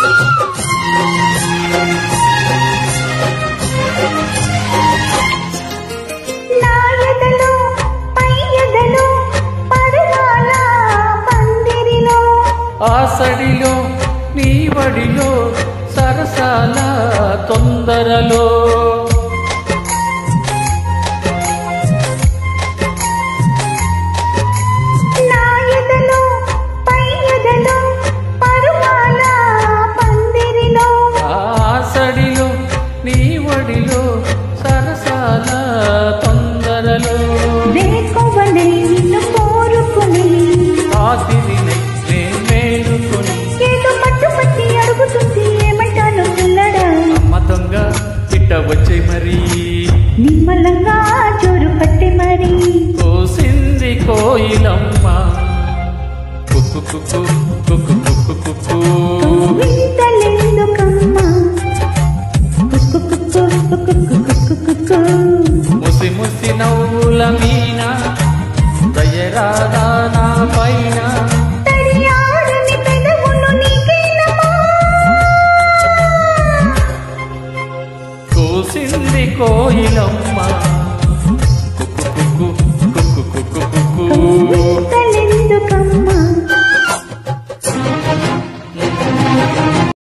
నా ఎదలో పై ఎదలో పరువాల పందిరిలో ఆసడిలో నీ వడిలో సరసాల తొందరలో నా ఎదలో పై ఎదలో పరువాల పందిరిలో ఆసడిలో నీ వడిలో సరసాల తొందరలో వేకువనే నిన్ను కోరుకుని రాత్రిని నే మేలుకొని ఏదో పట్టు పట్టి అడుగుతుంది ఏమంటాను పిల్లడా అమ్మ దొంగ ఇట్ట వచ్చే మరి నిమ్మలంగా జోరు పట్టి మరి కోసింది కోయిలమ్మ కుక్కు కుక్కు కుక్కు కుక్కు కుక్కు వింతలెందుకమ్మా కుక్కు కుక్కు కుక్కు కుక్కు కుక్కు ముసి ముసి నవ్వుల మీన దయరాదా నా పైన తడియారని పెదవులు నీకేనమ్మా కోసింది కోయిలమ్మ